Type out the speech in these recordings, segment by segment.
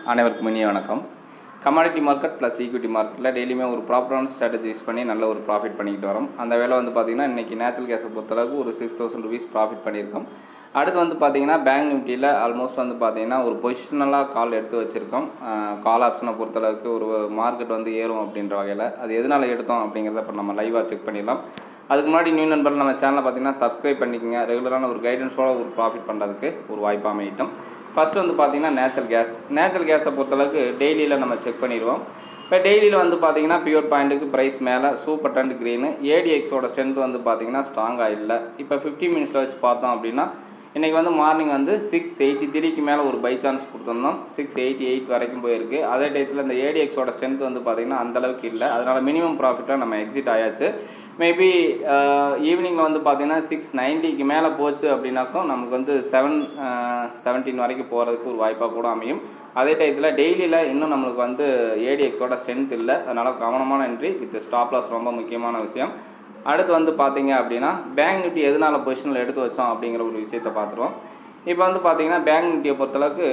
அனைவருக்கும் இனிய வணக்கம் கமாடிட்டி மார்க்கெட் ப்ளஸ் ஈக்விட்டி மார்க்கெட்டில் டெய்லியுமே ஒரு ப்ராப்பரான ஸ்ட்ராட்டஜி யூஸ் பண்ணி நல்ல ஒரு ப்ராஃபிட் பண்ணிக்கிட்டு வரோம் அந்த வேலை வந்து பார்த்திங்கன்னா இன்றைக்கி நேச்சுரல் கேஸை பொறுத்தளவுக்கு ஒரு சிக்ஸ் தௌசண்ட் ருபீஸ் ப்ராஃபிட் பண்ணியிருக்கோம் அடுத்து வந்து பார்த்திங்கன்னா பேங்க் நிஃப்டியில் ஆல்மோஸ்ட் வந்து பார்த்திங்கன்னா ஒரு பொசிஷனலாக கால் எடுத்து வச்சுருக்கோம் கால் ஆப்ஷனை பொறுத்தளவுக்கு ஒரு மார்க்கெட் வந்து ஏறும் அப்படின்ற வகையில் அது எதனால் எடுத்தோம் அப்படிங்கிறத இப்போ நம்ம லைவாக செக் பண்ணிடலாம் அதுக்கு முன்னாடி நியூ நண்பர்கள் நம்ம சேனலை பார்த்தீங்கன்னா சப்ஸ்கிரைப் பண்ணிக்கோங்க ரெகுலரான ஒரு கைடன்ஸோட ஒரு ப்ராஃபிட் பண்ணுறதுக்கு ஒரு வாய்ப்பு அமையிட்டோம் ஃபஸ்ட்டு வந்து பார்த்தீங்கன்னா நேச்சுரல் கேஸ் நேச்சுரல் கேஸை பொறுத்தளவுக்கு டெய்லியில் நம்ம செக் பண்ணிடுவோம் இப்போ டெய்லியில் வந்து பார்த்தீங்கன்னா பியூர் பாயிண்ட்டுக்கு ப்ரைஸ் மேலே சூப்பர் டண்ட் க்ரீனு ஏடிஎக்ஸோட ஸ்ட்ரென்த் வந்து பார்த்தீங்கன்னா ஸ்ட்ராங்காக இல்லை இப்போ ஃபிஃப்டி மினிட்ஸில் வச்சு பார்த்தோம் அப்படின்னா இன்றைக்கி வந்து மார்னிங் வந்து சிக்ஸ் எயிட்டி த்ரீக்கு மேலே ஒரு பை சான்ஸ் கொடுத்துருந்தோம் சிக்ஸ் எயிட்டி எயிட் வரைக்கும் போயிருக்கு அதே டயத்தில் இந்த ஏடிஎக்ஸோட ஸ்ட்ரென்த் வந்து பார்த்திங்கன்னா அந்தளவுக்கு இல்லை அதனால் மினிமம் ப்ராஃபிட்டாக நம்ம எக்ஸிட் ஆயாச்சு மேபி ஈவினிங்கில் வந்து பார்த்தீங்கன்னா சிக்ஸ் நைன்ட்டிக்கு மேலே போச்சு அப்படின்னாக்கும் நமக்கு வந்து செவன் செவன்டீன் வரைக்கும் போகிறதுக்கு ஒரு வாய்ப்பாக கூட அமையும் அதே டயத்தில் டெய்லியில் இன்னும் நம்மளுக்கு வந்து ஏடிஎக்ஸோட ஸ்ட்ரென்த் இல்லை அதனால் கவனமான என்ட்ரி வித் ஸ்டாப் லாஸ் ரொம்ப முக்கியமான விஷயம் அடுத்து வந்து பார்த்தீங்க அப்படின்னா பேங்க் நிஃப்டி எதனால் பொசிஷனில் எடுத்து வச்சோம் அப்படிங்கிற ஒரு விஷயத்தை பார்த்துருவோம் இப்போ வந்து பார்த்தீங்கன்னா பேங்க் நிஃப்டியை பொறுத்தளவுக்கு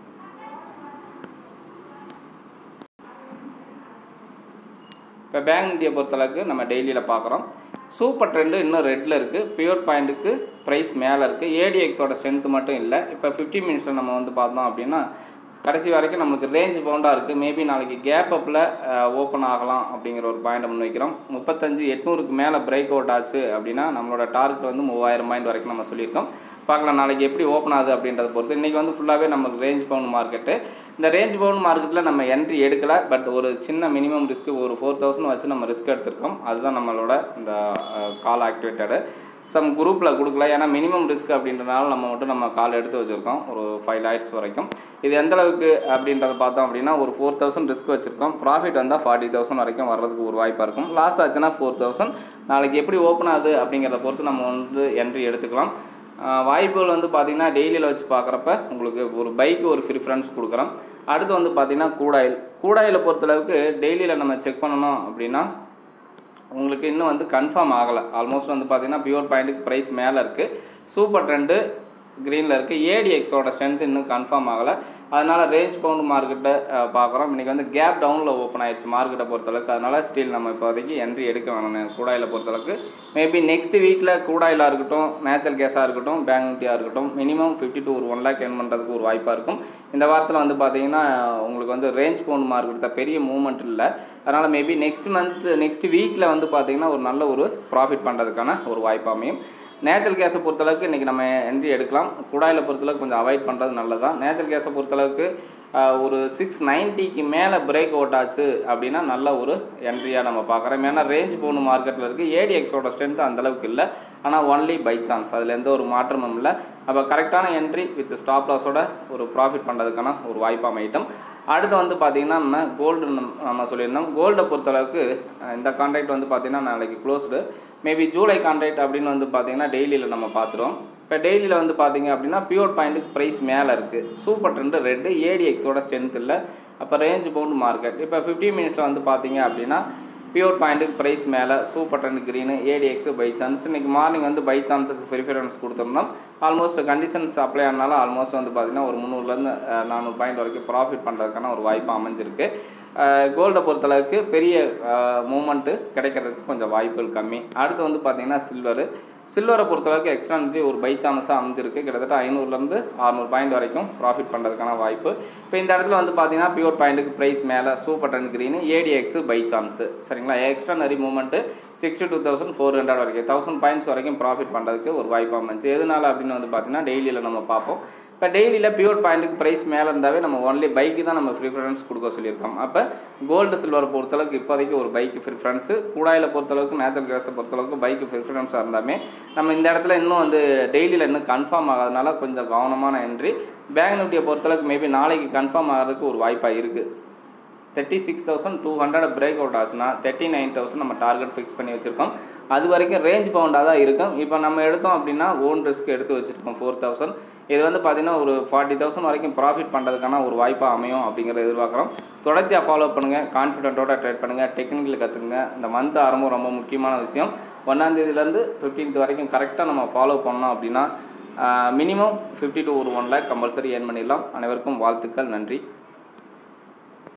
இப்போ பேங்க் நிஃப்டியை பொறுத்தளவுக்கு நம்ம டெய்லியில் பார்க்குறோம் சூப்பர் ட்ரெண்டு இன்னும் ரெட்டில் இருக்குது பியூர் பாயிண்ட்டுக்கு ப்ரைஸ் மேலே இருக்குது ஏடிஎக்ஸோட ஸ்ட்ரென்த் மட்டும் இல்லை இப்போ ஃபிஃப்டி மினிட்ஸில் நம்ம வந்து பார்த்தோம் அப்படின்னா கடைசி வரைக்கும் நம்மளுக்கு ரேஞ்ச் பவுண்டாக இருக்குது மேபி நாளைக்கு கேப் அப்பில் ஓப்பன் ஆகலாம் அப்படிங்கிற ஒரு பாயிண்ட்டை முன் வைக்கிறோம் முப்பத்தஞ்சு எட்நூறுக்கு மேலே பிரேக் அவுட் ஆச்சு அப்படின்னா நம்மளோட டார்கெட் வந்து மூவாயிரம் பாயிண்ட் வரைக்கும் நம்ம சொல்லியிருக்கோம் பார்க்கலாம் நாளைக்கு எப்படி ஓப்பன் ஆகுது அப்படின்றத பொறுத்து இன்றைக்கி வந்து ஃபுல்லாகவே நமக்கு ரேஞ்ச் பவுண்ட் மார்க்கெட்டு இந்த ரேஞ்ச் பவுண்ட் மார்க்கெட்டில் நம்ம என்ட்ரி எடுக்கலை பட் ஒரு சின்ன மினிமம் ரிஸ்க்கு ஒரு ஃபோர் தௌசண்ட் வச்சு நம்ம ரிஸ்க் எடுத்திருக்கோம் அதுதான் நம்மளோட இந்த கால் ஆக்டிவேட்டடு சம் குரூப்பில் கொடுக்கல ஏன்னா மினிமம் ரிஸ்க் அப்படின்றனால நம்ம மட்டும் நம்ம கால் எடுத்து வச்சுருக்கோம் ஒரு ஃபைவ் லாக்ஸ் வரைக்கும் இது எந்த அளவுக்கு அப்படின்றத பார்த்தோம் அப்படின்னா ஒரு ஃபோர் தௌசண்ட் ரிஸ்க் வச்சுருக்கோம் ப்ராஃபிட் வந்தால் ஃபார்ட்டி தௌசண்ட் வரைக்கும் வர்றதுக்கு ஒரு வாய்ப்பாக இருக்கும் லாஸ் ஆச்சுன்னா ஃபோர் தௌசண்ட் நாளைக்கு எப்படி ஓப்பன் ஆகுது அப்படிங்கிறத பொறுத்து நம்ம வந்து என்ட்ரி எடுத்துக்கலாம் வாய்ப்புகள் வந்து பார்த்திங்கன்னா டெய்லியில் வச்சு பார்க்குறப்ப உங்களுக்கு ஒரு பைக்கு ஒரு ப்ரிஃபரன்ஸ் கொடுக்குறோம் அடுத்து வந்து பார்த்திங்கன்னா கூடாயில் கூடாயில் பொறுத்தளவுக்கு டெய்லியில் நம்ம செக் பண்ணணும் அப்படின்னா உங்களுக்கு இன்னும் வந்து கன்ஃபார்ம் ஆகலை ஆல்மோஸ்ட் வந்து பார்த்திங்கன்னா பியூர் பாயிண்ட்டுக்கு ப்ரைஸ் மேலே இருக்குது சூப்பர் ட்ரெண்டு க்ரீனில் இருக்குது ஏடிஎக்ஸோட ஸ்ட்ரென்த் இன்னும் கன்ஃபார்ம் ஆகலை அதனால் ரேஞ்ச் பவுண்ட் மார்க்கெட்டை பார்க்குறோம் இன்றைக்கி வந்து கேப் டவுனில் ஓப்பன் ஆயிடுச்சு மார்க்கெட்டை பொறுத்தளவுக்கு அதனால் ஸ்டில் நம்ம இப்போதைக்கு என்ட்ரி எடுக்க வேணும் கூடாயில் பொறுத்தளவுக்கு மேபி நெக்ஸ்ட் வீக்கில் கூடாயிலாக இருக்கட்டும் நேச்சுரல் கேஸாக இருக்கட்டும் பேங்க் நிஃப்டியாக இருக்கட்டும் மினிமம் ஃபிஃப்டி டு ஒரு ஒன் லேக் ஏர்ன் பண்ணுறதுக்கு ஒரு வாய்ப்பாக இருக்கும் இந்த வாரத்தில் வந்து பார்த்தீங்கன்னா உங்களுக்கு வந்து ரேஞ்ச் பவுண்ட் மார்க்கெட் தான் பெரிய மூவ்மெண்ட் இல்லை அதனால் மேபி நெக்ஸ்ட் மந்த் நெக்ஸ்ட் வீக்கில் வந்து பார்த்தீங்கன்னா ஒரு நல்ல ஒரு ப்ராஃபிட் பண்ணுறதுக்கான ஒரு வாய்ப்பு அமையும் நேச்சுரல் கேஸை பொறுத்தளவுக்கு இன்றைக்கி நம்ம என்ட்ரி எடுக்கலாம் குடாயில் பொறுத்தளவுக்கு கொஞ்சம் அவாய்ட் பண்ணுறது நல்லது தான் நேச்சுரல் கேஸை பொறுத்தளவுக்கு ஒரு சிக்ஸ் நைன்ட்டிக்கு மேலே பிரேக் அவுட் ஆச்சு அப்படின்னா நல்ல ஒரு என்ட்ரியாக நம்ம பார்க்குறோம் ஏன்னா ரேஞ்ச் போன மார்க்கெட்டில் இருக்குது ஏடிஎக்ஸோட ஸ்ட்ரென்த் அந்தளவுக்கு இல்லை ஆனால் ஒன்லி பை சான்ஸ் அதில் எந்த ஒரு மாற்றமும் இல்லை அப்போ கரெக்டான என்ட்ரி வித் ஸ்டாப் லாஸோட ஒரு ப்ராஃபிட் பண்ணுறதுக்கான ஒரு வாய்ப்பு அமையிட்டோம் அடுத்து வந்து பார்த்திங்கன்னா நம்ம கோல்டு நம்ம சொல்லியிருந்தோம் கோல்டை பொறுத்தளவுக்கு இந்த கான்ட்ராக்ட் வந்து பார்த்திங்கன்னா நாளைக்கு க்ளோஸ்டு மேபி ஜூலை கான்ட்ராக்ட் அப்படின்னு வந்து பார்த்திங்கன்னா டெய்லியில் நம்ம பார்த்துருவோம் இப்போ டெய்லியில் வந்து பார்த்திங்க அப்படின்னா பியூர் பாயிண்ட்டுக்கு ப்ரைஸ் மேலே இருக்குது சூப்பர் ட்ரெண்டு ரெட்டு ஏடிஎக்ஸோட ஸ்ட்ரென்த் இல்லை அப்போ ரேஞ்ச் பவுண்ட் மார்க்கெட் இப்போ ஃபிஃப்டி மினிட்ஸில் வந்து பார்த்திங்க அப்படின்னா பியூர் பாயிண்ட்டுக்கு ப்ரைஸ் மேலே super trend green ADX buy chance இன்றைக்கி மார்னிங் வந்து பை சான்ஸுக்கு ப்ரிஃபரன்ஸ் கொடுத்துருந்தோம் ஆல்மோஸ்ட் கண்டிஷன்ஸ் அப்ளை ஆனாலும் ஆல்மோஸ்ட் வந்து பார்த்திங்கன்னா ஒரு முந்நூறுலேருந்து நானூறு பாயிண்ட் வரைக்கும் ப்ராஃபிட் பண்ணுறதுக்கான ஒரு வாய்ப்பு அமைஞ்சிருக்கு கோல்டை பொறுத்தளவுக்கு பெரிய மூமெண்ட்டு கிடைக்கிறதுக்கு கொஞ்சம் வாய்ப்புகள் கம்மி அடுத்து வந்து பார்த்திங்கன்னா சில்வரு சில்வரை பொறுத்தளவுக்கு எக்ஸ்ட்ரா நிதி ஒரு பை சான்ஸாக அமைஞ்சிருக்கு கிட்டத்தட்ட ஐநூறுலேருந்து அறநூறு பாயிண்ட் வரைக்கும் ப்ராஃபிட் பண்ணுறதுக்கான வாய்ப்பு இப்போ இந்த இடத்துல வந்து பார்த்தீங்கன்னா பியூர் பாயிண்ட்டுக்கு ப்ரைஸ் மேலே super trend green ADX buy chance சரிங்களா எக்ஸ்ட்ரா நிறைய moment sixty two thousand four hundred வரைக்கும் தௌசண்ட் பாயிண்ட்ஸ் வரைக்கும் ப்ராஃபிட் பண்ணுறதுக்கு ஒரு வாய்ப்பு அமைஞ்சு எதனால அப்படின்னு வந்து பார்த்தீங்கன்னா டெய்லியில் நம்ம பார்ப்போம் இப்போ டெய்லியில் பியூர் பாயிண்ட்டுக்கு ப்ரைஸ் மேலே இருந்தாவே நம்ம ஒன்லி பைக்கு தான் நம்ம ப்ரிஃபரன்ஸ் கொடுக்க சொல்லியிருக்கோம் அப்போ கோல்டு சில்வரை பொறுத்தளவுக்கு இப்போதைக்கு ஒரு பைக்கு ப்ரிஃபரன்ஸு கூடாயில் பொறுத்தளவுக்கு நேச்சுரல் கேஸை பொறுத்தளவுக்கு பைக்கு ப்ரிஃபரன்ஸாக இருந்தாமே நம்ம இந்த இடத்துல இன்னும் வந்து டெய்லியில் இன்னும் கன்ஃபார்ம் ஆகாதனால கொஞ்சம் கவனமான என்ட்ரி பேங்க் நிஃப்டியை பொறுத்தளவுக்கு மேபி நாளைக்கு கன்ஃபார்ம் ஆகிறதுக்கு ஒரு வாய்ப்பாக இருக்குது thirty six thousand two hundred break out ஆச்சுன்னா தேர்ட்டி நைன் தௌசண்ட் நம்ம டார்கெட் ஃபிக்ஸ் பண்ணி வச்சுருக்கோம் அது வரைக்கும் ரேஞ்ச் பவுண்டாக தான் இருக்கும் இப்போ நம்ம எடுத்தோம் அப்படின்னா ஓன் ரிஸ்க் எடுத்து வச்சுருக்கோம் ஃபோர் தௌசண்ட் இது வந்து பார்த்திங்கன்னா ஒரு ஃபார்ட்டி தௌசண்ட் வரைக்கும் ப்ராஃபிட் பண்ணுறதுக்கான ஒரு வாய்ப்பாக அமையும் அப்படிங்கிறத எதிர்பார்க்குறோம் தொடர்ச்சியாக ஃபாலோ பண்ணுங்கள் கான்ஃபிடென்ட்டோட ட்ரேட் பண்ணுங்கள் டெக்னிக்கல் கற்றுக்குங்க இந்த மந்த் ஆரம்பம் ரொம்ப முக்கியமான விஷயம் ஒன்றாந்தேதியிலேருந்து ஃபிஃப்டீன்த் வரைக்கும் கரெக்டாக நம்ம ஃபாலோ பண்ணோம் அப்படின்னா மினிமம் ஃபிஃப்டி டு ஒரு ஒன் லேக் கம்பல்சரி ஏர்ன் பண்ணிடலாம் அனைவருக்கும் வாழ்த்துக்கள் நன்றி